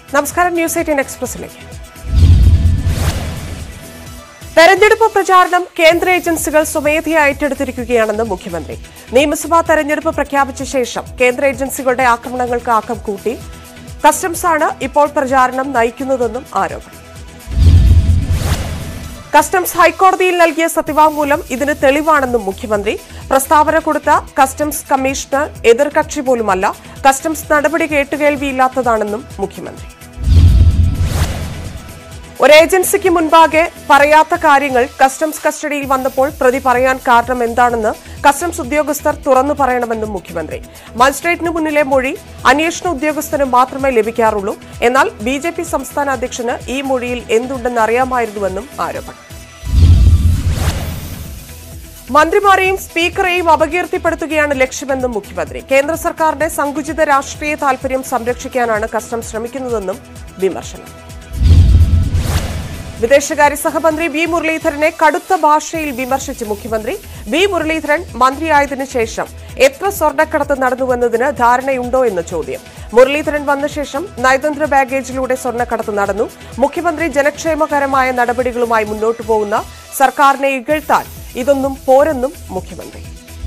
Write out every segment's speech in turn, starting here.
നമസ്കാരം news eighteen എക്സ്പ്രസിലേക്ക് തെരഞ്ഞെടുപ്പ് പ്രചാരണം കേന്ദ്ര ഏജൻസികൾ സ്വമേധയാ ഏറ്റെടുത്തിരിക്കുകയാണെന്ന് മുഖ്യമന്ത്രി നിയമസഭാ തെരഞ്ഞെടുപ്പ് പ്രഖ്യാപിച്ച ശേഷം കേന്ദ്ര ഏജൻസികളുടെ ആക്രമണങ്ങൾക്ക് ആക്കം കൂട്ടി കസ്റ്റംസാണ് ഇപ്പോൾ പ്രചാരണം നയിക്കുന്നതെന്നും ആരോപണം കസ്റ്റംസ് ഹൈക്കോടതിയിൽ നൽകിയ സത്യവാങ്മൂലം ഇതിന് തെളിവാണെന്നും മുഖ്യമന്ത്രി പ്രസ്താവന കൊടുത്ത കസ്റ്റംസ് കമ്മീഷണർ എതിർകക്ഷി പോലുമല്ല കസ്റ്റംസ് നടപടി കേട്ടുകേൾവിയില്ലാത്തതാണെന്നും മുഖ്യമന്ത്രി ഒരു ഏജൻസിക്ക് മുൻപാകെ പറയാത്ത കാര്യങ്ങൾ കസ്റ്റംസ് കസ്റ്റഡിയിൽ വന്നപ്പോൾ പ്രതി പറയാൻ കാരണം എന്താണെന്ന് കസ്റ്റംസ് ഉദ്യോഗസ്ഥർ തുറന്നു പറയണമെന്നും മുഖ്യമന്ത്രി മജിസ്ട്രേറ്റിന് മുന്നിലെ മൊഴി അന്വേഷണ ഉദ്യോഗസ്ഥന് മാത്രമേ ലഭിക്കാറുള്ളൂ എന്നാൽ ബി ജെ പി സംസ്ഥാന അധ്യക്ഷന് ഈ മൊഴിയിൽ എന്തുണ്ടെന്ന് അറിയാമായിരുന്നുവെന്നും ആരോപണം മന്ത്രിമാരെയും സ്പീക്കറെയും അപകീർത്തിപ്പെടുത്തുകയാണ് ലക്ഷ്യമെന്നും മുഖ്യമന്ത്രി കേന്ദ്ര സർക്കാരിന്റെ സങ്കുചിത രാഷ്ട്രീയ താൽപര്യം സംരക്ഷിക്കാനാണ് കസ്റ്റംസ് ശ്രമിക്കുന്നതെന്നും വിമർശനം വിദേശകാര്യ സഹമന്ത്രി വി മുരളീധരനെ കടുത്ത ഭാഷയിൽ വിമർശിച്ച് മുഖ്യമന്ത്രി വി മുരളീധരൻ മന്ത്രിയായതിനു ശേഷം എത്ര സ്വർണ്ണക്കടത്ത് നടന്നുവെന്നതിന് ധാരണയുണ്ടോ എന്ന ചോദ്യം മുരളീധരൻ വന്ന ശേഷം നയതന്ത്ര ബാഗേജിലൂടെ സ്വർണ്ണക്കടത്ത് നടന്നു മുഖ്യമന്ത്രി ജനക്ഷേമകരമായ നടപടികളുമായി മുന്നോട്ടു പോകുന്ന സർക്കാരിനെ ഇകഴ്ത്താൻ ഇതൊന്നും പോരെന്നും മുഖ്യമന്ത്രി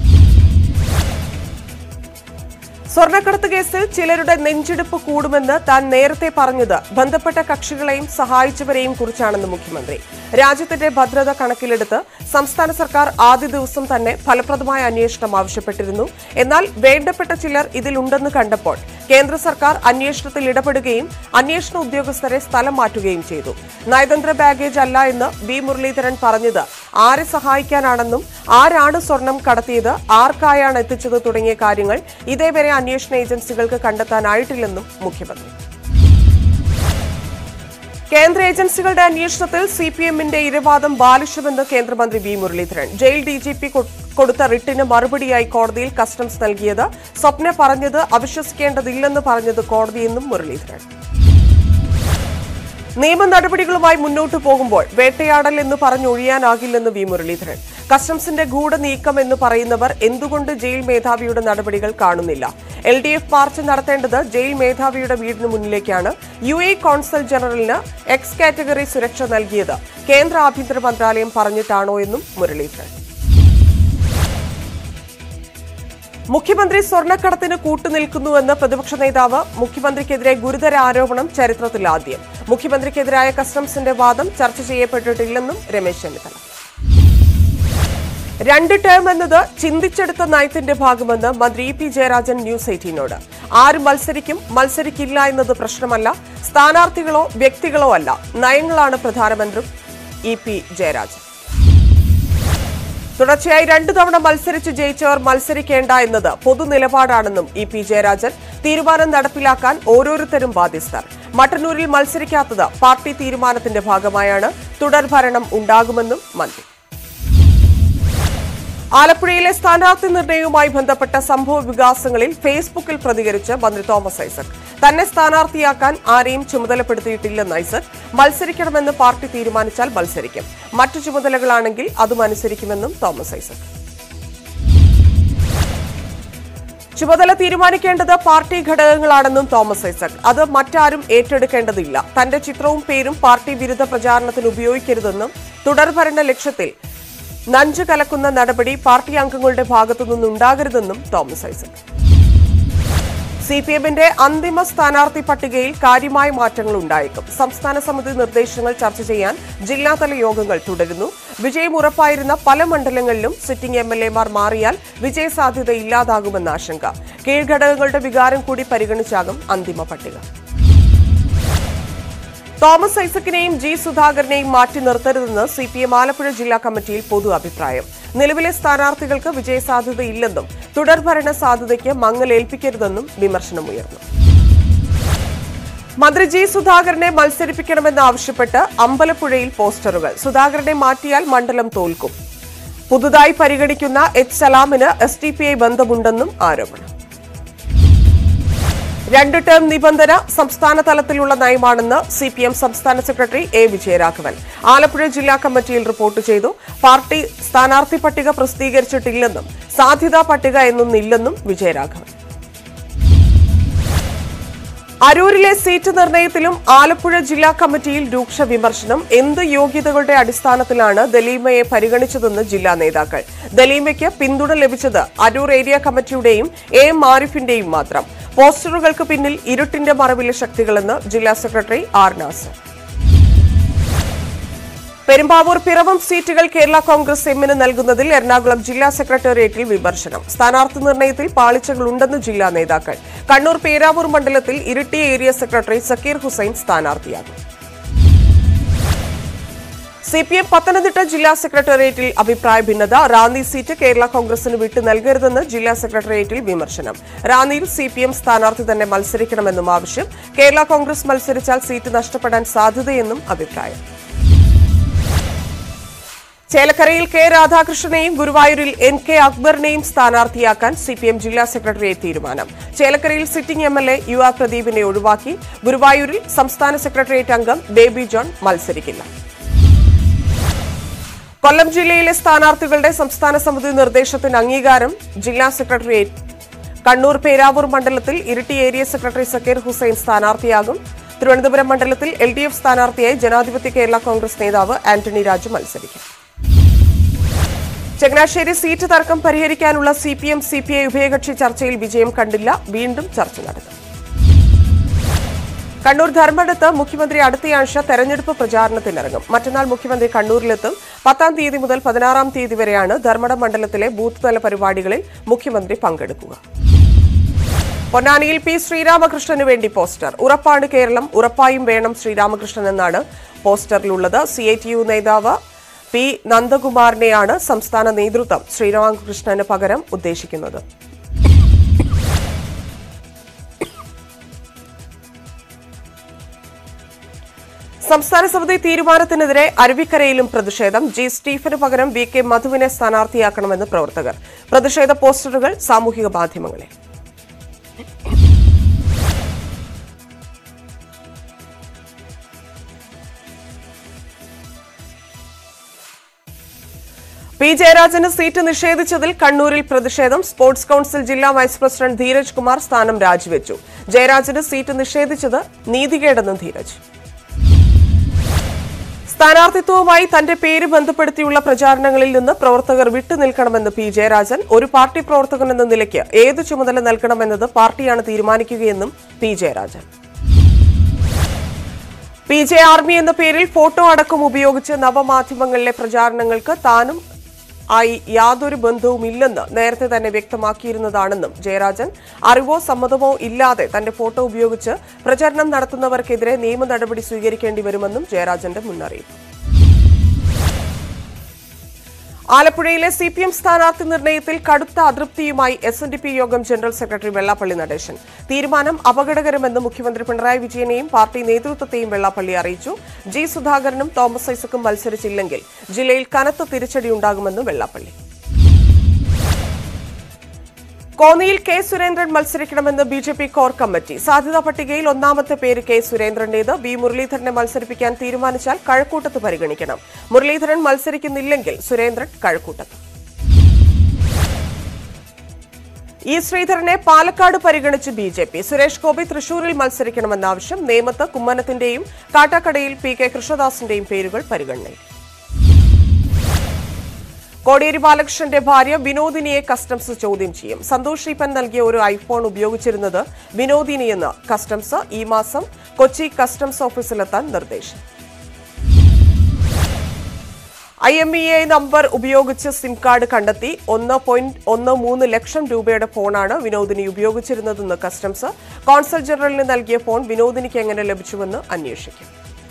സ്വർണ്ണക്കടത്ത് കേസിൽ ചിലരുടെ നെഞ്ചിടിപ്പ് കൂടുമെന്ന് താൻ നേരത്തെ പറഞ്ഞത് ബന്ധപ്പെട്ട കക്ഷികളെയും സഹായിച്ചവരെയും കുറിച്ചാണെന്ന് മുഖ്യമന്ത്രി രാജ്യത്തിന്റെ ഭദ്രത കണക്കിലെടുത്ത് സംസ്ഥാന സർക്കാർ ആദ്യ ദിവസം തന്നെ ഫലപ്രദമായ അന്വേഷണം ആവശ്യപ്പെട്ടിരുന്നു എന്നാൽ വേണ്ടപ്പെട്ട ചിലർ ഇതിലുണ്ടെന്ന് കണ്ടപ്പോൾ കേന്ദ്ര സർക്കാർ അന്വേഷണത്തിൽ ഇടപെടുകയും അന്വേഷണ ഉദ്യോഗസ്ഥരെ സ്ഥലം മാറ്റുകയും ചെയ്തു നയതന്ത്ര ബാഗേജ് അല്ല എന്ന് വി മുരളീധരൻ പറഞ്ഞത് ആരെ സഹായിക്കാനാണെന്നും ആരാണ് സ്വർണം കടത്തിയത് ആർക്കായാണ് എത്തിച്ചത് തുടങ്ങിയ കാര്യങ്ങൾ ഇതേവരെ അന്വേഷണ ഏജൻസികൾക്ക് കണ്ടെത്താനായിട്ടില്ലെന്നും മുഖ്യമന്ത്രി കേന്ദ്ര ഏജൻസികളുടെ അന്വേഷണത്തിൽ സി പി എമ്മിന്റെ ഇരവാദം ബാലിശമെന്ന് കേന്ദ്രമന്ത്രി V Muraleedharan jail D G P കൊടുത്ത റിട്ടിന് മറുപടിയായി കോടതിയിൽ കസ്റ്റംസ് നൽകിയത് സ്വപ്ന പറഞ്ഞത് അവിശ്വസിക്കേണ്ടതില്ലെന്ന് പറഞ്ഞത് കോടതിയെന്നും മുരളീധരൻ നിയമ നടപടികളുമായി മുന്നോട്ടു പോകുമ്പോൾ വേട്ടയാടൽ എന്ന് പറഞ്ഞൊഴിയാനാകില്ലെന്ന് വി മുരളീധരൻ കസ്റ്റംസിന്റെ ഗൂഢനീക്കം എന്ന് പറയുന്നവർ എന്തുകൊണ്ട് ജയിൽ മേധാവിയുടെ നടപടികൾ കാണുന്നില്ല എൽ ഡി എഫ് മാർച്ച് നടത്തേണ്ടത് ജയിൽ മേധാവിയുടെ വീടിന് മുന്നിലേക്കാണ് യു എ കോൺസൽ ജനറലിന് എക്സ് കാറ്റഗറി സുരക്ഷ നൽകിയത് കേന്ദ്ര ആഭ്യന്തര മന്ത്രാലയം പറഞ്ഞിട്ടാണോ എന്നും മുരളീധരൻ മുഖ്യമന്ത്രി സ്വർണ്ണക്കടത്തിന് കൂട്ടുനിൽക്കുന്നുവെന്ന് പ്രതിപക്ഷ നേതാവ് മുഖ്യമന്ത്രിക്കെതിരെ ഗുരുതര ആരോപണം ചരിത്രത്തിൽ ആദ്യം മുഖ്യമന്ത്രിക്കെതിരായ കസ്റ്റംസിന്റെ വാദം ചർച്ച ചെയ്യപ്പെട്ടിട്ടില്ലെന്നും രമേശ് ചെന്നിത്തല രണ്ട് ടേം എന്നത് ചിന്തിച്ചെടുത്ത നയത്തിന്റെ ഭാഗമെന്ന് മന്ത്രി ഇ പി ജയരാജൻ ന്യൂസ് എയ്റ്റീനോട് ആര് മത്സരിക്കും മത്സരിക്കില്ല എന്നത് പ്രശ്നമല്ല സ്ഥാനാർത്ഥികളോ വ്യക്തികളോ അല്ല നയങ്ങളാണ് പ്രധാനമന്ത്രി ഇ പി ജയരാജൻ തുടർച്ചയായി രണ്ടു തവണ മത്സരിച്ച് ജയിച്ചവർ മത്സരിക്കേണ്ട എന്നത് പൊതു നിലപാടാണെന്നും ഇ പി ജയരാജൻ തീരുമാനം നടപ്പിലാക്കാൻ ഓരോരുത്തരും ബാധ്യസ്ഥർ മട്ടന്നൂരിൽ മത്സരിക്കാത്തത് പാർട്ടി തീരുമാനത്തിന്റെ ഭാഗമായാണ് തുടർഭരണം ഉണ്ടാകുമെന്നും മന്ത്രി ആലപ്പുഴയിലെ സ്ഥാനാർത്ഥി നിർണയവുമായി ബന്ധപ്പെട്ട സംഭവ വികാസങ്ങളിൽ ഫേസ്ബുക്കിൽ പ്രതികരിച്ച് മന്ത്രി തോമസ് ഐസക് തന്നെ സ്ഥാനാർത്ഥിയാക്കാൻ ആരെയും ചുമതലപ്പെടുത്തിയിട്ടില്ലെന്ന് ഐസക് മത്സരിക്കണമെന്ന് പാർട്ടി തീരുമാനിച്ചാൽ മത്സരിക്കും മറ്റു ചുമതലകളാണെങ്കിൽ അതും അനുസരിക്കുമെന്നും തോമസ് ഐസക് ചുമതല തീരുമാനിക്കേണ്ടത് പാർട്ടി ഘടകങ്ങളാണെന്നും തോമസ് ഐസക് അത് മറ്റാരും ഏറ്റെടുക്കേണ്ടതില്ല തന്റെ ചിത്രവും പേരും പാർട്ടി വിരുദ്ധ പ്രചാരണത്തിന് ഉപയോഗിക്കരുതെന്നും തുടർഭരണ ലക്ഷ്യത്തിൽ നഞ്ച് കലക്കുന്ന നടപടി പാർട്ടി അംഗങ്ങളുടെ ഭാഗത്തുനിന്നുണ്ടാകരുതെന്നും തോമസ് ഐസക് സി പി എമ്മിന്റെ അന്തിമ സ്ഥാനാർത്ഥി പട്ടികയിൽ കാര്യമായ മാറ്റങ്ങൾ ഉണ്ടായേക്കും സംസ്ഥാന സമിതി നിർദ്ദേശങ്ങൾ ചർച്ച ചെയ്യാൻ ജില്ലാതല യോഗങ്ങൾ തുടരുന്നു വിജയം ഉറപ്പായിരുന്ന പല മണ്ഡലങ്ങളിലും സിറ്റിംഗ് എം എൽ എമാർ മാറിയാൽ വിജയസാധ്യത ഇല്ലാതാകുമെന്ന ആശങ്ക കീഴ്ഘടകങ്ങളുടെ വികാരം കൂടി പരിഗണിച്ചാകും അന്തിമ പട്ടിക തോമസ് ഐസക്കിനെയും ജി സുധാകരനെയും മാറ്റി നിർത്തരുതെന്ന് സി പി എം ആലപ്പുഴ ജില്ലാ കമ്മിറ്റിയിൽ പൊതു അഭിപ്രായം നിലവിലെ സ്ഥാനാർത്ഥികൾക്ക് വിജയസാധ്യതയില്ലെന്നും തുടർഭരണ സാധ്യതയ്ക്ക് മങ്ങലേൽപ്പിക്കരുതെന്നും വിമർശനമുയർന്നു മന്ത്രി ജി സുധാകരനെ മത്സരിപ്പിക്കണമെന്ന് ആവശ്യപ്പെട്ട് അമ്പലപ്പുഴയിൽ പോസ്റ്ററുകൾ സുധാകരനെ മാറ്റിയാൽ മണ്ഡലം തോൽക്കും പുതുതായി പരിഗണിക്കുന്ന എച്ച് സലാമിന് എസ് ഡി പി ഐ ബന്ധമുണ്ടെന്നും ആരോപണം രണ്ട് ടേം നിബന്ധന സംസ്ഥാന തലത്തിലുള്ള നയമാണെന്ന് സി പി എം സംസ്ഥാന സെക്രട്ടറി എ വിജയരാഘവൻ ആലപ്പുഴ ജില്ലാ കമ്മിറ്റിയിൽ റിപ്പോർട്ട് ചെയ്തു പാർട്ടി സ്ഥാനാർത്ഥി പട്ടിക പ്രസിദ്ധീകരിച്ചിട്ടില്ലെന്നും സാധ്യതാ പട്ടിക എന്നൊന്നില്ലെന്നും വിജയരാഘവൻ അരൂരിലെ സീറ്റ് നിർണയത്തിലും ആലപ്പുഴ ജില്ലാ കമ്മിറ്റിയിൽ രൂക്ഷ വിമർശനം എന്ത് യോഗ്യതകളുടെ അടിസ്ഥാനത്തിലാണ് ദലീമയെ പരിഗണിച്ചതെന്ന് ജില്ലാ നേതാക്കൾ ദലീമയ്ക്ക് പിന്തുണ ലഭിച്ചത് അരൂർ ഏരിയ കമ്മിറ്റിയുടെയും എ എം ആരിഫിന്റെയും മാത്രം പോസ്റ്ററുകൾക്ക് പിന്നിൽ ഇരുട്ടിന്റെ മറവിലെ ശക്തികളെന്ന് ജില്ലാ സെക്രട്ടറി ആർ നാസർ പെരുമ്പാവൂർ പിറവം സീറ്റുകൾ കേരള കോൺഗ്രസ് എമ്മിന് നൽകുന്നതിൽ എറണാകുളം ജില്ലാ സെക്രട്ടേറിയറ്റിൽ വിമർശനം സ്ഥാനാർത്ഥി നിർണയത്തിൽ പാളിച്ചകളുണ്ടെന്ന് ജില്ലാ നേതാക്കൾ കണ്ണൂർ പേരാവൂർ മണ്ഡലത്തിൽ ഇരിട്ടി ഏരിയ സെക്രട്ടറി സക്കീർ ഹുസൈൻ സ്ഥാനാർത്ഥിയാകും സി പി എം പത്തനംതിട്ട ജില്ലാ സെക്രട്ടേറിയറ്റിൽ അഭിപ്രായ ഭിന്നത റാന്നി സീറ്റ് കേരള കോൺഗ്രസിന് വിട്ടു നൽകരുതെന്ന് ജില്ലാ സെക്രട്ടേറിയറ്റിൽ വിമർശനം റാന്നിയിൽ സി പി എം സ്ഥാനാർത്ഥി തന്നെ മത്സരിക്കണമെന്നും ആവശ്യം കേരള കോൺഗ്രസ് മത്സരിച്ചാൽ സീറ്റ് നഷ്ടപ്പെടാൻ സാധ്യതയെന്നും അഭിപ്രായം ചേലക്കരയിൽ കെ രാധാകൃഷ്ണനെയും ഗുരുവായൂരിൽ എൻ കെ അക്ബറിനെയും സ്ഥാനാർത്ഥിയാക്കാൻ സി പി എം ജില്ലാ സെക്രട്ടറിയേറ്റ് തീരുമാനം ചേലക്കരയിൽ sitting M L A U R പ്രദീപിനെ ഒഴിവാക്കി ഗുരുവായൂരിൽ സംസ്ഥാന സെക്രട്ടേറിയറ്റ് അംഗം ബേബി ജോൺ മത്സരിക്കില്ല കൊല്ലം ജില്ലയിലെ സ്ഥാനാർത്ഥികളുടെ സംസ്ഥാന സമിതി നിർദ്ദേശത്തിന് അംഗീകാരം ജില്ലാ സെക്രട്ടേറിയറ്റ് കണ്ണൂർ പേരാവൂർ മണ്ഡലത്തിൽ ഇരിട്ടി ഏരിയ സെക്രട്ടറി സക്കീർ ഹുസൈൻ സ്ഥാനാർത്ഥിയാകും തിരുവനന്തപുരം മണ്ഡലത്തിൽ എൽ ഡി എഫ് സ്ഥാനാർത്ഥിയായി ജനാധിപത്യ കേരള കോൺഗ്രസ് നേതാവ് ആന്റണി രാജു മത്സരിക്കും ചങ്ങനാശ്ശേരി സീറ്റ് തർക്കം പരിഹരിക്കാനുള്ള C P M C P I ഉഭയകക്ഷി ചർച്ചയിൽ വിജയം കണ്ടില്ല വീണ്ടും ചർച്ച നടത്തും കണ്ണൂർ ധർമ്മടത്ത് മുഖ്യമന്ത്രി അടുത്തയാഴ്ച തെരഞ്ഞെടുപ്പ് പ്രചാരണത്തിനിറങ്ങും മറ്റന്നാൾ മുഖ്യമന്ത്രി കണ്ണൂരിലെത്തും പത്താം തീയതി മുതൽ പതിനാറാം തീയതി വരെയാണ് ധർമ്മടം മണ്ഡലത്തിലെ ബൂത്ത് തല പരിപാടികളിൽ മുഖ്യമന്ത്രി പങ്കെടുക്കുക പൊന്നാനിയിൽ പി ശ്രീരാമകൃഷ്ണന് വേണ്ടി പോസ്റ്റർ ഉറപ്പാണ് കേരളം ഉറപ്പായും വേണം ശ്രീരാമകൃഷ്ണൻ എന്നാണ് പോസ്റ്ററിലുള്ളത് സി ഐ ടി യു നേതാവ് പി നന്ദകുമാറിനെയാണ് സംസ്ഥാന നേതൃത്വം ശ്രീരാമകൃഷ്ണന് പകരം ഉദ്ദേശിക്കുന്നത് സംസ്ഥാന സമിതി തീരുമാനത്തിനെതിരെ അരുവിക്കരയിലും പ്രതിഷേധം ജി സ്റ്റീഫന് പകരം വി കെ മധുവിനെ സ്ഥാനാർത്ഥിയാക്കണമെന്ന് പ്രവർത്തകർ പ്രതിഷേധ പോസ്റ്ററുകൾ സാമൂഹിക മാധ്യമങ്ങളിൽ പി ജയരാജന് സീറ്റ് നിഷേധിച്ചതിൽ കണ്ണൂരിൽ പ്രതിഷേധം സ്പോർട്സ് കൌൺസിൽ ജില്ലാ വൈസ് പ്രസിഡന്റ് ധീരജ് കുമാർ സ്ഥാനം രാജിവെച്ചു ജയരാജന് സീറ്റ് നിഷേധിച്ചത് നീതികേടെന്നും ധീരജ് സ്ഥാനാർത്ഥിത്വവുമായി തന്റെ പേര് ബന്ധപ്പെടുത്തിയുള്ള പ്രചാരണങ്ങളിൽ നിന്ന് പ്രവർത്തകർ വിട്ടുനിൽക്കണമെന്ന് പി ജയരാജൻ ഒരു പാർട്ടി പ്രവർത്തകൻ എന്ന നിലയ്ക്ക് ഏത് ചുമതല നൽകണമെന്നത് പാർട്ടിയാണ് തീരുമാനിക്കുകയെന്നും P Jayarajan P J army എന്ന പേരിൽ ഫോട്ടോ അടക്കം ഉപയോഗിച്ച് നവമാധ്യമങ്ങളിലെ പ്രചാരണങ്ങൾക്ക് താനും ആയി യാതൊരു ബന്ധവുമില്ലെന്ന് നേരത്തെ തന്നെ വ്യക്തമാക്കിയിരുന്നതാണെന്നും ജയരാജൻ അറിവോ സമ്മതമോ ഇല്ലാതെ തന്റെ ഫോട്ടോ ഉപയോഗിച്ച് പ്രചരണം നടത്തുന്നവർക്കെതിരെ നിയമ നടപടി സ്വീകരിക്കേണ്ടി വരുമെന്നും ജയരാജന്റെ മുന്നറിയിപ്പ് ആലപ്പുഴയിലെ സി പി എം സ്ഥാനാർത്ഥി നിർണയത്തിൽ കടുത്ത അതൃപ്തിയുമായി എസ് എൻ ഡി പി യോഗം ജനറൽ സെക്രട്ടറി വെള്ളാപ്പള്ളി നടേശൻ തീരുമാനം അപകടകരമെന്ന് മുഖ്യമന്ത്രി പിണറായി വിജയനെയും പാർട്ടി നേതൃത്വത്തെയും വെള്ളാപ്പള്ളി അറിയിച്ചു ജി സുധാകരനും തോമസ് ഐസക്കും മത്സരിച്ചില്ലെങ്കിൽ ജില്ലയിൽ കനത്ത തിരിച്ചടിയുണ്ടാകുമെന്ന് വെള്ളാപ്പള്ളി കോന്നിയിൽ കെ സുരേന്ദ്രൻ മത്സരിക്കണമെന്ന് B J P core committee സാധ്യതാ പട്ടികയിൽ ഒന്നാമത്തെ പേര് കെ സുരേന്ദ്രന്റേത് വി മുരളീധരനെ മത്സരിപ്പിക്കാൻ തീരുമാനിച്ചാൽ കഴക്കൂട്ടത്ത് പരിഗണിക്കണം മുരളീധരൻ മത്സരിക്കുന്നില്ലെങ്കിൽ സുരേന്ദ്രൻ കഴക്കൂട്ടത്ത് ഇ ശ്രീധരനെ പാലക്കാട് പരിഗണിച്ച് B J P Suresh Gopi തൃശൂരിൽ മത്സരിക്കണമെന്ന ആവശ്യം നേമത്ത് കുമ്മനത്തിന്റെയും കാട്ടാക്കടയിൽ പി കെ കൃഷ്ണദാസിന്റെയും പേരുകൾ പരിഗണനയിൽ കോടിയേരി ബാലകൃഷ്ണന്റെ ഭാര്യ വിനോദിനിയെ കസ്റ്റംസ് ചോദ്യം ചെയ്യും സന്തോഷ് ഈപ്പൻ നൽകിയ ഒരു ഐഫോൺ ഉപയോഗിച്ചിരുന്നത് വിനോദിനിയെന്ന് കസ്റ്റംസ് ഈ മാസം കൊച്ചി കസ്റ്റംസ് ഓഫീസിലെത്താൻ നിർദ്ദേശം I M E I number ഉപയോഗിച്ച് സിം കാർഡ് കണ്ടെത്തി ഒന്ന് പോയിന്റ് ഒന്ന് മൂന്ന് ലക്ഷം രൂപയുടെ ഫോണാണ് വിനോദിനി ഉപയോഗിച്ചിരുന്നതെന്ന് കസ്റ്റംസ് കോൺസൽ ജനറലിന് നൽകിയ ഫോൺ വിനോദിനിക്ക് എങ്ങനെ ലഭിച്ചുവെന്ന് അന്വേഷിക്കും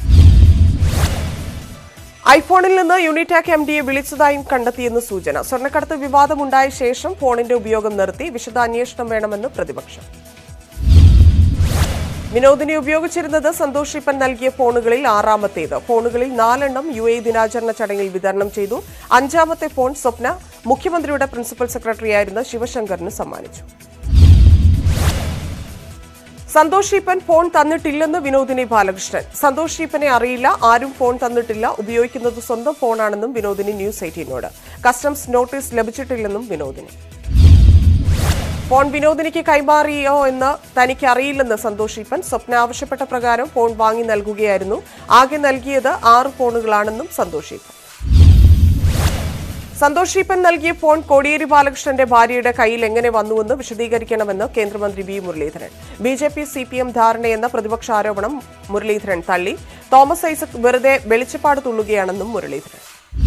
ഐഫോണിൽ നിന്ന് യൂണിടാക് എം ഡിയെ വിളിച്ചതായും കണ്ടെത്തിയെന്ന് സൂചന സ്വർണ്ണക്കടത്ത് വിവാദമുണ്ടായ ശേഷം ഫോണിന്റെ ഉപയോഗം നിർത്തി വിശദാന്വേഷണം വേണമെന്ന് പ്രതിപക്ഷം വിനോദിനി ഉപയോഗിച്ചിരുന്നത് സന്തോഷ് ഇപ്പൻ നൽകിയ ഫോണുകളിൽ ആറാമത്തേത് ഫോണുകളിൽ നാലെണ്ണം യു എ ദിനാചരണ ചടങ്ങിൽ വിതരണം ചെയ്തു അഞ്ചാമത്തെ ഫോൺ സ്വപ്ന മുഖ്യമന്ത്രിയുടെ പ്രിൻസിപ്പൽ സെക്രട്ടറിയായിരുന്ന ശിവശങ്കറിന് സമ്മാനിച്ചു സന്തോഷ് ഈപ്പൻ ഫോൺ തന്നിട്ടില്ലെന്ന് വിനോദിനി ബാലകൃഷ്ണൻ സന്തോഷ് ഈപ്പനെ അറിയില്ല ആരും ഫോൺ തന്നിട്ടില്ല ഉപയോഗിക്കുന്നത് സ്വന്തം ഫോണാണെന്നും വിനോദിനി ന്യൂസ് എയ്റ്റീനോട് കസ്റ്റംസ് നോട്ടീസ് ലഭിച്ചിട്ടില്ലെന്നും വിനോദിനി ഫോൺ വിനോദിനിക്ക് കൈമാറിയോ എന്ന് തനിക്ക് അറിയില്ലെന്ന് സന്തോഷ് ഈപ്പൻ സ്വപ്ന ആവശ്യപ്പെട്ട പ്രകാരം ഫോൺ വാങ്ങി നൽകുകയായിരുന്നു ആകെ നൽകിയത് ആറ് ഫോണുകളാണെന്നും സന്തോഷ് ഈപ്പൻ സന്തോഷ് ഈപ്പൻ നൽകിയ ഫോൺ കോടിയേരി ബാലകൃഷ്ണന്റെ ഭാര്യയുടെ കയ്യിൽ എങ്ങനെ വന്നുവെന്ന് വിശദീകരിക്കണമെന്ന് കേന്ദ്രമന്ത്രി V Muraleedharan B J P C P M ധാരണയെന്ന പ്രതിപക്ഷ ആരോപണം മുരളീധരൻ തള്ളി തോമസ് ഐസക് വെറുതെ വെളിച്ചപ്പാട് തുള്ളുകയാണെന്നും മുരളീധരൻ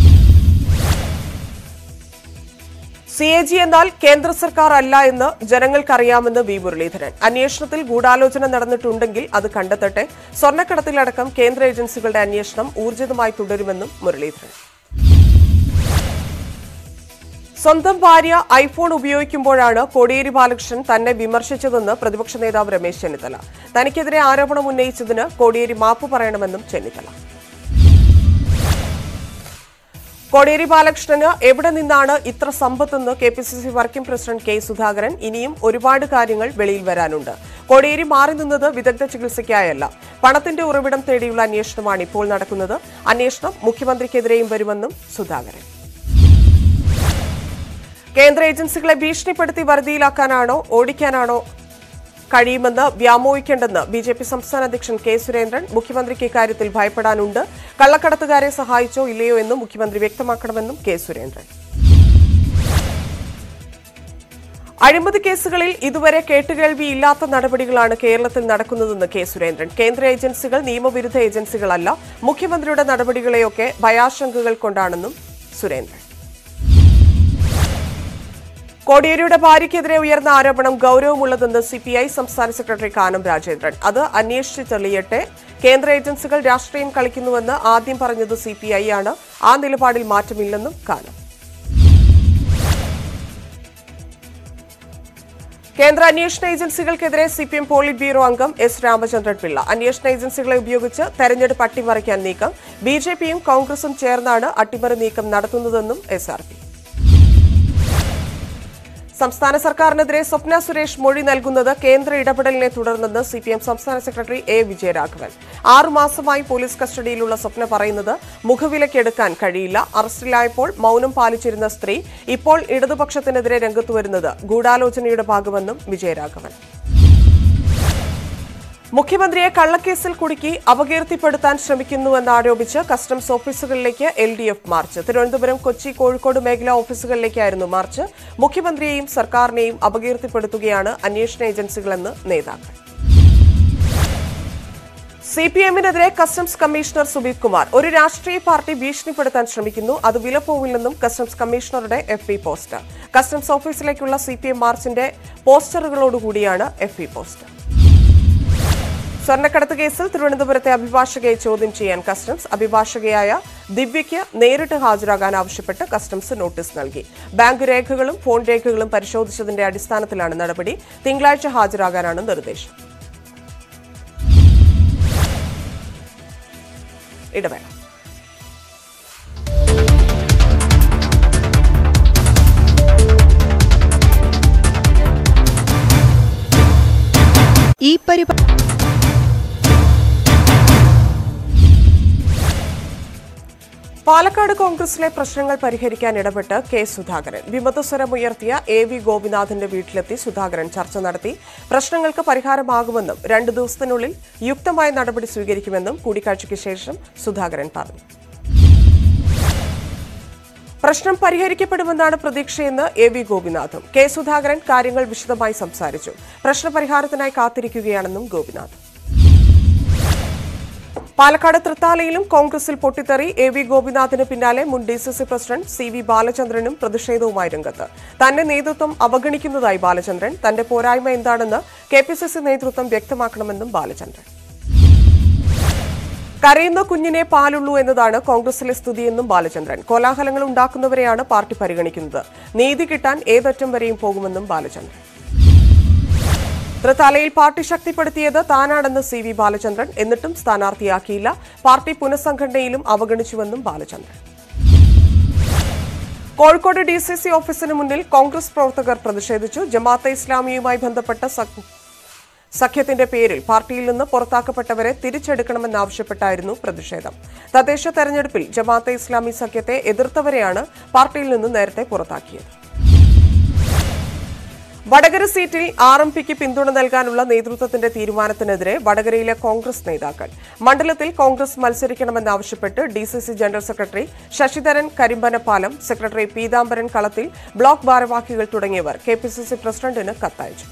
സി എ ജി എന്നാൽ കേന്ദ്ര സർക്കാർ അല്ല എന്ന് ജനങ്ങൾക്കറിയാമെന്ന് വി മുരളീധരൻ അന്വേഷണത്തിൽ ഗൂഢാലോചന നടന്നിട്ടുണ്ടെങ്കിൽ അത് കണ്ടെത്തട്ടെ സ്വർണ്ണക്കടത്തിലടക്കം കേന്ദ്ര ഏജൻസികളുടെ അന്വേഷണം ഊർജിതമായി തുടരുമെന്നും മുരളീധരൻ സ്വന്തം ഭാര്യ ഐഫോൺ ഉപയോഗിക്കുമ്പോഴാണ് കോടിയേരി ബാലകൃഷ്ണൻ തന്നെ വിമർശിച്ചതെന്ന് പ്രതിപക്ഷ നേതാവ് രമേശ് ചെന്നിത്തല തനിക്കെതിരെ ആരോപണം ഉന്നയിച്ചതിന് കോടിയേരി മാപ്പ് പറയണമെന്നും ചെന്നിത്തല കോടിയേരി ബാലകൃഷ്ണന് എവിടെ നിന്നാണ് ഇത്ര സമ്പത്തെന്ന് K P C C working president K Sudhakaran ഇനിയും ഒരുപാട് കാര്യങ്ങൾ വെളിയിൽ വരാനുണ്ട് കോടിയേരി മാറി നിന്നത് വിദഗ്ധ ചികിത്സയ്ക്കായല്ല പണത്തിന്റെ ഉറവിടം തേടിയുള്ള അന്വേഷണമാണ് ഇപ്പോൾ നടക്കുന്നത് അന്വേഷണം മുഖ്യമന്ത്രിക്കെതിരെയും വരുമെന്നും സുധാകരൻ കേന്ദ്ര ഏജൻസികളെ ഭീഷണിപ്പെടുത്തി വറുതിയിലാക്കാനാണോ ഓടിക്കാനാണോ കഴിയുമെന്ന് വ്യാമോഹിക്കേണ്ടെന്ന് ബി ജെ പി സംസ്ഥാന അധ്യക്ഷൻ കെ സുരേന്ദ്രൻ മുഖ്യമന്ത്രിക്ക് ഇക്കാര്യത്തിൽ ഭയപ്പെടാനുണ്ട് കള്ളക്കടത്തുകാരെ സഹായിച്ചോ ഇല്ലയോ എന്നും മുഖ്യമന്ത്രി വ്യക്തമാക്കണമെന്നും കെ സുരേന്ദ്രൻ അഴിമതി കേസുകളിൽ ഇതുവരെ കേട്ടുകേൾവിയില്ലാത്ത നടപടികളാണ് കേരളത്തിൽ നടക്കുന്നതെന്ന് കെ സുരേന്ദ്രൻ കേന്ദ്ര ഏജൻസികൾ നിയമവിരുദ്ധ ഏജൻസികളല്ല മുഖ്യമന്ത്രിയുടെ നടപടികളെയൊക്കെ ഭയാശങ്കകൾ കൊണ്ടാണെന്നും സുരേന്ദ്രൻ കോടിയേരിയുടെ ഭാര്യയ്ക്കെതിരെ ഉയർന്ന ആരോപണം ഗൌരവമുള്ളതെന്ന് സിപിഐ സംസ്ഥാന സെക്രട്ടറി കാനം രാജേന്ദ്രൻ അത് അന്വേഷിച്ച് തെളിയട്ടെ കേന്ദ്ര ഏജൻസികൾ രാഷ്ട്രീയം കളിക്കുന്നുവെന്ന് ആദ്യം പറഞ്ഞത് സിപിഐ ആണ് ആ നിലപാടിൽ മാറ്റമില്ലെന്നും കാനം കേന്ദ്ര അന്വേഷണ ഏജൻസികൾക്കെതിരെ C P M polit bureau അംഗം എസ് രാമചന്ദ്രൻ പിള്ള അന്വേഷണ ഏജൻസികളെ ഉപയോഗിച്ച് തെരഞ്ഞെടുപ്പ് അട്ടിമറിക്കാൻ നീക്കം ബി ജെ പിയും കോൺഗ്രസും ചേർന്നാണ് അട്ടിമറി നീക്കം നടത്തുന്നതെന്നും എസ് ആർ പി സംസ്ഥാന സർക്കാരിനെതിരെ സ്വപ്ന സുരേഷ് മൊഴി നൽകുന്നത് കേന്ദ്ര ഇടപെടലിനെ തുടർന്നെന്ന് സി പി എം സംസ്ഥാന സെക്രട്ടറി എ വിജയരാഘവൻ ആറുമാസമായി പോലീസ് കസ്റ്റഡിയിലുള്ള സ്വപ്ന പറയുന്നത് മുഖവിലക്കെടുക്കാൻ കഴിയില്ല അറസ്റ്റിലായപ്പോൾ മൗനം പാലിച്ചിരുന്ന സ്ത്രീ ഇപ്പോൾ ഇടതുപക്ഷത്തിനെതിരെ രംഗത്തു വരുന്നത് ഗൂഢാലോചനയുടെ ഭാഗമെന്നും വിജയരാഘവൻ മുഖ്യമന്ത്രിയെ കള്ളക്കേസിൽ കുടുക്കി അപകീർത്തിപ്പെടുത്താൻ ശ്രമിക്കുന്നുവെന്നാരോപിച്ച് കസ്റ്റംസ് ഓഫീസുകളിലേക്ക് L D F march Thiruvananthapuram Kochi Kozhikode മേഖലാ ഓഫീസുകളിലേക്കായിരുന്നു മാർച്ച് മുഖ്യമന്ത്രിയെയും സർക്കാരിനെയും അപകീർത്തിപ്പെടുത്തുകയാണ് അന്വേഷണ ഏജൻസികളെന്ന് നേതാക്കൾ സി പി എമ്മിനെതിരെ കസ്റ്റംസ് കമ്മീഷണർ സുബീത് കുമാർ ഒരു രാഷ്ട്രീയ പാർട്ടി ഭീഷണിപ്പെടുത്താൻ ശ്രമിക്കുന്നു അത് വിലപ്പോവില്ലെന്നും കസ്റ്റംസ് കമ്മീഷണറുടെ എഫ് പി പോസ്റ്റർ കസ്റ്റംസ് ഓഫീസിലേക്കുള്ള സി പി എം മാർച്ചിന്റെ പോസ്റ്ററുകളോടുകൂടിയാണ് എഫ് പി പോസ്റ്റർ സ്വർണ്ണക്കടത്ത് കേസിൽ തിരുവനന്തപുരത്തെ അഭിഭാഷകയെ ചോദ്യം ചെയ്യാൻ കസ്റ്റംസ് അഭിഭാഷകയായ ദിവ്യയ്ക്ക് നേരിട്ട് ഹാജരാകാൻ ആവശ്യപ്പെട്ട് കസ്റ്റംസ് നോട്ടീസ് നൽകി ബാങ്ക് രേഖകളും ഫോൺ രേഖകളും പരിശോധിച്ചതിന്റെ അടിസ്ഥാനത്തിലാണ് നടപടി തിങ്കളാഴ്ച ഹാജരാകാനാണ് നിർദ്ദേശം ഇടവേള ഈ പരിപാടി പാലക്കാട് കോൺഗ്രസിലെ പ്രശ്നങ്ങൾ പരിഹരിക്കാൻ ഇടപെട്ട് കെ സുധാകരൻ വിമതസ്വരമുയർത്തിയ എ വി ഗോപിനാഥിന്റെ വീട്ടിലെത്തി സുധാകരൻ ചർച്ച നടത്തി പ്രശ്നങ്ങൾക്ക് പരിഹാരമാകുമെന്നും രണ്ടു ദിവസത്തിനുള്ളിൽ യുക്തമായ നടപടി സ്വീകരിക്കുമെന്നും കൂടിക്കാഴ്ചയ്ക്ക് ശേഷം സുധാകരൻ പറഞ്ഞു പ്രശ്നം പരിഹരിക്കപ്പെടുമെന്നാണ് പ്രതീക്ഷയെന്ന് എ വി ഗോപിനാഥും കെ സുധാകരൻ കാര്യങ്ങൾ വിശദമായി സംസാരിച്ചു പ്രശ്നപരിഹാരത്തിനായി കാത്തിരിക്കുകയാണെന്നും ഗോപിനാഥ് പാലക്കാട് തൃത്താലയിലും കോൺഗ്രസിൽ പൊട്ടിത്തെറി എ വി ഗോപിനാഥിന് പിന്നാലെ മുൻ D C C president C V ബാലചന്ദ്രനും പ്രതിഷേധവുമായി രംഗത്ത് തന്നെ നേതൃത്വം അവഗണിക്കുന്നതായി ബാലചന്ദ്രൻ തന്റെ പോരായ്മ എന്താണെന്ന് കെ പി സി സി നേതൃത്വം വ്യക്തമാക്കണമെന്നും ബാലചന്ദ്രൻ കരയുന്ന കുഞ്ഞിനെ പാലുള്ളൂ എന്നതാണ് കോൺഗ്രസിലെ സ്ഥിതിയെന്നും ബാലചന്ദ്രൻ കോലാഹലങ്ങൾ ഉണ്ടാക്കുന്നവരെയാണ് പാർട്ടി പരിഗണിക്കുന്നത് നീതി കിട്ടാൻ ഏതറ്റം വരെയും പോകുമെന്നും ബാലചന്ദ്രൻ തൃത്താലയിൽ പാർട്ടി ശക്തിപ്പെടുത്തിയത് താനാണെന്ന് സി വി ബാലചന്ദ്രൻ എന്നിട്ടും സ്ഥാനാർത്ഥിയാക്കിയില്ല പാർട്ടി പുനഃസംഘടനയിലും അവഗണിച്ചുവെന്നും Balachandran Kozhikode D C C ഓഫീസിന് മുന്നിൽ കോൺഗ്രസ് പ്രവർത്തകർ പ്രതിഷേധിച്ചു ജമാഅത്തെ ഇസ്ലാമിയുമായി ബന്ധപ്പെട്ട സഖ്- സഖ്യത്തിന്റെ പേരിൽ പാർട്ടിയിൽ നിന്ന് പുറത്താക്കപ്പെട്ടവരെ തിരിച്ചെടുക്കണമെന്നാവശ്യപ്പെട്ടായിരുന്നു പ്രതിഷേധം തദ്ദേശ തെരഞ്ഞെടുപ്പിൽ ജമാഅത്തെ ഇസ്ലാമി സഖ്യത്തെ എതിർത്തവരെയാണ് പാർട്ടിയിൽ നിന്ന് നേരത്തെ പുറത്താക്കിയത് വടകര സീറ്റിൽ ആർ എം പിക്ക് പിന്തുണ നൽകാനുള്ള നേതൃത്വത്തിന്റെ തീരുമാനത്തിനെതിരെ വടകരയിലെ കോൺഗ്രസ് നേതാക്കൾ മണ്ഡലത്തിൽ കോൺഗ്രസ് മത്സരിക്കണമെന്നാവശ്യപ്പെട്ട് D C C general secretary Sasidharan Karimbanappalam secretary Peethambaran കളത്തിൽ ബ്ലോക്ക് ഭാരവാഹികൾ തുടങ്ങിയവർ കെ പി സി സി പ്രസിഡന്റിന് കത്തയച്ചു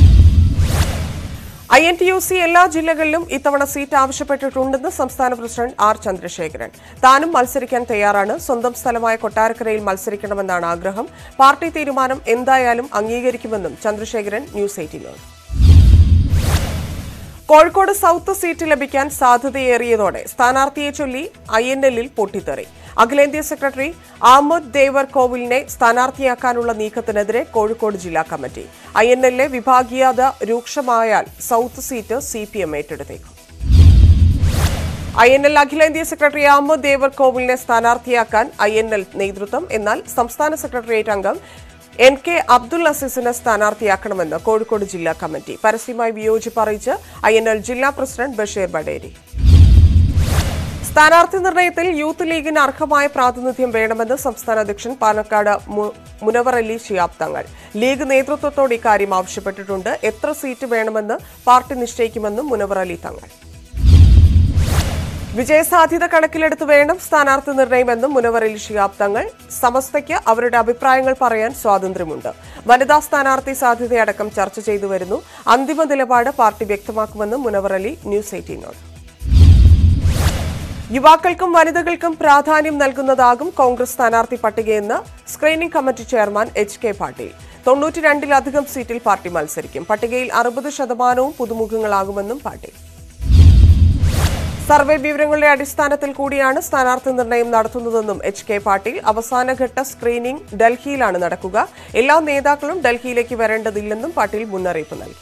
I N T U C എല്ലാ ജില്ലകളിലും ഇത്തവണ സീറ്റ് ആവശ്യപ്പെട്ടിട്ടുണ്ടെന്ന് സംസ്ഥാന പ്രസിഡന്റ് ആർ ചന്ദ്രശേഖരൻ താനും മത്സരിക്കാൻ തയ്യാറാണ് സ്വന്തം സ്ഥലമായ കൊട്ടാരക്കരയിൽ മത്സരിക്കണമെന്നാണ് ആഗ്രഹം പാർട്ടി തീരുമാനം എന്തായാലും അംഗീകരിക്കുമെന്നും ചന്ദ്രശേഖരൻ ന്യൂസ് എയ്റ്റീനോട് കോഴിക്കോട് സൗത്ത് സീറ്റ് ലഭിക്കാൻ സാധ്യതയേറിയതോടെ സ്ഥാനാർത്ഥിയെ ചൊല്ലി ഐ എൻ എല്ലിൽ പൊട്ടിത്തെറി അഖിലേന്ത്യാ സെക്രട്ടറി അഹമ്മദ് ദേവർ കോവിലിനെ സ്ഥാനാർത്ഥിയാക്കാനുള്ള നീക്കത്തിനെതിരെ കോഴിക്കോട് ജില്ലാ കമ്മിറ്റി ഐ എൻ എല്ലിലെ വിഭാഗീയത രൂക്ഷമായാൽ south seat C P M ഏറ്റെടുത്തേക്കും ഐ എൻ എൽ അഖിലേന്ത്യാ സെക്രട്ടറി അഹമ്മദ് ദേവർ കോവിലിനെ സ്ഥാനാർത്ഥിയാക്കാൻ ഐ എൻ എൽ നേതൃത്വം എന്നാൽ സംസ്ഥാന സെക്രട്ടേറിയറ്റ് അംഗം എൻ കെ അബ്ദുൽ അസീസിനെ സ്ഥാനാർത്ഥിയാക്കണമെന്ന് കോഴിക്കോട് ജില്ലാ കമ്മിറ്റി പരസ്യമായി വിയോജിപ്പ് അറിയിച്ച് ഐ എൻ എൽ ജില്ലാ പ്രസിഡന്റ് ബഷീർ ബഡേരി സ്ഥാനാർത്ഥി നിർണയത്തിൽ യൂത്ത് ലീഗിന് അർഹമായ പ്രാതിനിധ്യം വേണമെന്ന് സംസ്ഥാന അധ്യക്ഷൻ പാലക്കാട് മു- മുനവർ അലി ഷിയാബ് തങ്ങൾ ലീഗ് നേതൃത്വത്തോട് ഇക്കാര്യം ആവശ്യപ്പെട്ടിട്ടുണ്ട് എത്ര സീറ്റ് വേണമെന്ന് പാർട്ടി നിശ്ചയിക്കുമെന്നും മുനവർ അലി തങ്ങൾ വിജയസാധ്യത കണക്കിലെടുത്ത് വേണം സ്ഥാനാർത്ഥി നിർണയമെന്നും മുനവർ അലി ഷിയാബ് തങ്ങൾ സമസ്തയ്ക്ക് അവരുടെ അഭിപ്രായങ്ങൾ പറയാൻ സ്വാതന്ത്ര്യമുണ്ട് വനിതാ സ്ഥാനാർത്ഥി സാധ്യതയടക്കം ചർച്ച ചെയ്തു വരുന്നു അന്തിമ നിലപാട് പാർട്ടി വ്യക്തമാക്കുമെന്നും മുനവർ അലി ന്യൂസ് എയ്റ്റീനോട് യുവാക്കൾക്കും വനിതകൾക്കും പ്രാധാന്യം നൽകുന്നതാകും കോൺഗ്രസ് സ്ഥാനാർത്ഥി പട്ടികയെന്ന് screening committee chairman H K Patil തൊണ്ണൂറ്റിരണ്ടിലധികം സീറ്റിൽ പാർട്ടി മത്സരിക്കും പട്ടികയിൽ അറുപത് ശതമാനവും പുതുമുഖങ്ങളാകുമെന്നും പാട്ടീൽ സർവേ വിവരങ്ങളുടെ അടിസ്ഥാനത്തിൽ കൂടിയാണ് സ്ഥാനാർത്ഥി നിർണയം നടത്തുന്നതെന്നും എച്ച് കെ പാട്ടീൽ അവസാനഘട്ട സ്ക്രീനിംഗ് ഡൽഹിയിലാണ് നടക്കുക എല്ലാ നേതാക്കളും ഡൽഹിയിലേക്ക് വരേണ്ടതില്ലെന്നും പാട്ടീൽ മുന്നറിയിപ്പ് നൽകി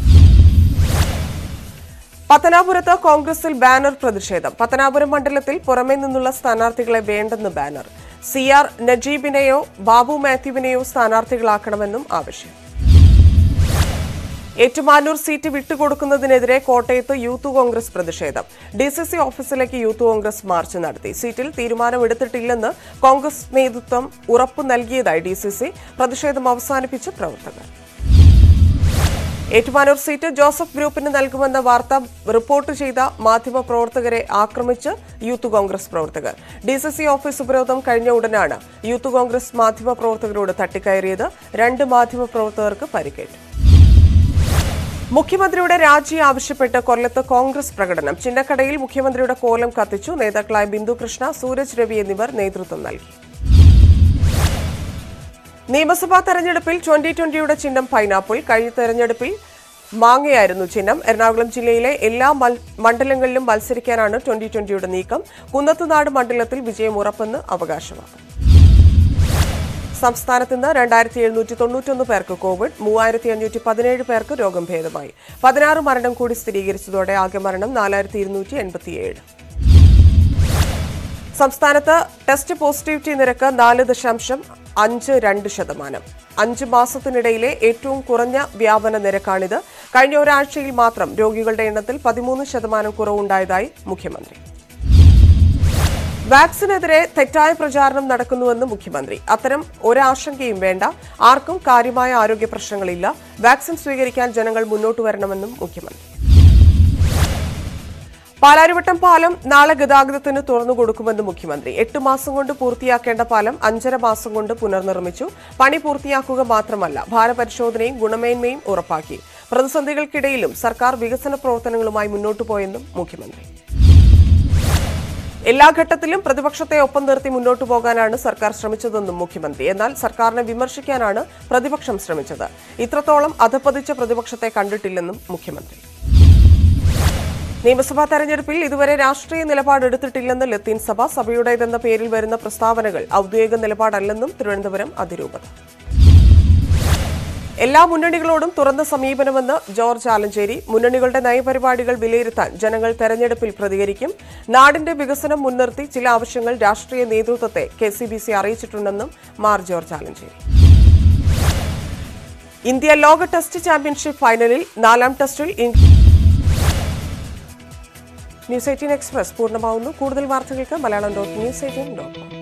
പത്തനാപുരത്ത് കോൺഗ്രസിൽ ബാനർ പ്രതിഷേധം പത്തനാപുരം മണ്ഡലത്തിൽ പുറമേ നിന്നുള്ള സ്ഥാനാർത്ഥികളെ വേണ്ടെന്ന് ബാനർ സി ആർ നജീബിനെയോ ബാബു മാത്യുവിനെയോ സ്ഥാനാർത്ഥികളാക്കണമെന്നും ആവശ്യം ഏറ്റുമാനൂർ സീറ്റ് വിട്ടുകൊടുക്കുന്നതിനെതിരെ കോട്ടയത്ത് യൂത്ത് കോൺഗ്രസ് പ്രതിഷേധം ഡി സി സി ഓഫീസിലേക്ക് യൂത്ത് കോൺഗ്രസ് മാർച്ച് നടത്തി സീറ്റിൽ തീരുമാനമെടുത്തിട്ടില്ലെന്ന് കോൺഗ്രസ് നേതൃത്വം ഉറപ്പു നൽകിയതായി ഡി സി സി പ്രതിഷേധം അവസാനിപ്പിച്ച് പ്രവർത്തകർ ഏറ്റുമാനൂർ സീറ്റ് ജോസഫ് ഗ്രൂപ്പിന് നൽകുമെന്ന വാർത്ത റിപ്പോർട്ട് ചെയ്ത മാധ്യമപ്രവർത്തകരെ ആക്രമിച്ച് യൂത്ത് കോൺഗ്രസ് പ്രവർത്തകർ ഡി സി സി ഓഫീസ് ഉപരോധം കഴിഞ്ഞ ഉടനാണ് യൂത്ത് കോൺഗ്രസ് മാധ്യമപ്രവർത്തകരോട് തട്ടിക്കയറിയത് രണ്ട് മാധ്യമപ്രവർത്തകർക്ക് പരിക്കേറ്റു മുഖ്യമന്ത്രിയുടെ രാജി ആവശ്യപ്പെട്ട് കൊല്ലത്ത് കോൺഗ്രസ് പ്രകടനം ചിന്നക്കടയിൽ മുഖ്യമന്ത്രിയുടെ കോലം കത്തിച്ചു നേതാക്കളായ ബിന്ദു കൃഷ്ണ സൂരജ് രവി എന്നിവർ നേതൃത്വം നൽകി നിയമസഭാ തെരഞ്ഞെടുപ്പിൽ ട്വന്റി ട്വന്റിയുടെ ചിഹ്നം പൈനാപ്പിൾ കഴിഞ്ഞ തെരഞ്ഞെടുപ്പിൽ മാങ്ങയായിരുന്നു ചിഹ്നം എറണാകുളം ജില്ലയിലെ എല്ലാ മൽ- മണ്ഡലങ്ങളിലും മത്സരിക്കാനാണ് ട്വന്റി ട്വന്റിയുടെ നീക്കം കുന്നത്തുനാട് മണ്ഡലത്തിൽ വിജയം ഉറപ്പെന്ന് അവകാശവാദം സംസ്ഥാനത്ത് ഇന്ന് രണ്ടായിരത്തി എഴുന്നൂറ്റി തൊണ്ണൂറ്റൊന്ന് പേർക്ക് കോവിഡ് മൂവായിരത്തി അഞ്ഞൂറ്റി പതിനേഴ് പേർക്ക് രോഗം ഭേദമായി പതിനാറ് മരണം കൂടി സ്ഥിരീകരിച്ചതോടെ ആകെ മരണം നാലായിരത്തി ഇരുന്നൂറ്റി എൺപത്തിയേഴ് സംസ്ഥാനത്ത് ടെസ്റ്റ് പോസിറ്റിവിറ്റി നിരക്ക് നാല് ദശാംശം അഞ്ച് രണ്ട് ശതമാനം അഞ്ച് മാസത്തിനിടയിലെ ഏറ്റവും കുറഞ്ഞ വ്യാപന നിരക്കാണിത് കഴിഞ്ഞ ഒരാഴ്ചയിൽ മാത്രം രോഗികളുടെ എണ്ണത്തിൽ പതിമൂന്ന് ശതമാനം കുറവുണ്ടായതായി മുഖ്യമന്ത്രി വാക്സിനെതിരെ തെറ്റായ പ്രചാരണം നടക്കുന്നുവെന്ന് മുഖ്യമന്ത്രി അത്തരം ഒരാശങ്കയും വേണ്ട ആർക്കും കാര്യമായ ആരോഗ്യ പ്രശ്നങ്ങളില്ല വാക്സിൻ സ്വീകരിക്കാൻ ജനങ്ങൾ മുന്നോട്ട് വരണമെന്നും മുഖ്യമന്ത്രി പാലാരിവട്ടം പാലം നാളെ ഗതാഗതത്തിന് തുറന്നു കൊടുക്കുമെന്ന് മുഖ്യമന്ത്രി എട്ട് മാസം കൊണ്ട് പൂർത്തിയാക്കേണ്ട പാലം അഞ്ചര മാസം കൊണ്ട് പുനർനിർമ്മിച്ചു പണി പൂർത്തിയാക്കുക മാത്രമല്ല ഭാരപരിശോധനയും ഗുണമേന്മയും ഉറപ്പാക്കി പ്രതിസന്ധികൾക്കിടയിലും സർക്കാർ വികസന പ്രവർത്തനങ്ങളുമായി മുന്നോട്ടു പോയെന്നും മുഖ്യമന്ത്രി എല്ലാ ഘട്ടത്തിലും പ്രതിപക്ഷത്തെ ഒപ്പം നിർത്തി മുന്നോട്ടു പോകാനാണ് സർക്കാർ ശ്രമിച്ചതെന്നും മുഖ്യമന്ത്രി എന്നാൽ സർക്കാരിനെ വിമർശിക്കാനാണ് പ്രതിപക്ഷം ശ്രമിച്ചത് ഇത്രത്തോളം അധപ്പതിച്ച പ്രതിപക്ഷത്തെ കണ്ടിട്ടില്ലെന്നും മുഖ്യമന്ത്രി നിയമസഭാ തെരഞ്ഞെടുപ്പിൽ ഇതുവരെ രാഷ്ട്രീയ നിലപാടെടുത്തിട്ടില്ലെന്ന് ലത്തീൻ സഭ സഭയുടേതെന്ന പേരിൽ വരുന്ന പ്രസ്താവനകൾ ഔദ്യോഗിക നിലപാടല്ലെന്നും തിരുവനന്തപുരം അതിരൂപത എല്ലാ മുന്നണികളോടും തുറന്ന സമീപനമെന്ന് ജോർജ് ആലഞ്ചേരി മുന്നണികളുടെ നയപരിപാടികൾ വിലയിരുത്താൻ ജനങ്ങൾ തെരഞ്ഞെടുപ്പിൽ പ്രതികരിക്കും നാടിന്റെ വികസനം മുൻനിർത്തി ചില ആവശ്യങ്ങൾ രാഷ്ട്രീയ നേതൃത്വത്തെ കെ സി ബി സി അറിയിച്ചിട്ടുണ്ടെന്നും മാർ ജോർജ് ആലഞ്ചേരി ഇന്ത്യ ലോക ടെസ്റ്റ് ചാമ്പ്യൻഷിപ്പ് ഫൈനലിൽ നാലാം ടെസ്റ്റിൽ ഇൻ- ന്യൂസ് എയ്റ്റീൻ എക്സ്പ്രസ് പൂർണ്ണമാവുന്നു കൂടുതൽ വാർത്തകൾക്ക് Malayalam dot news eighteen dot com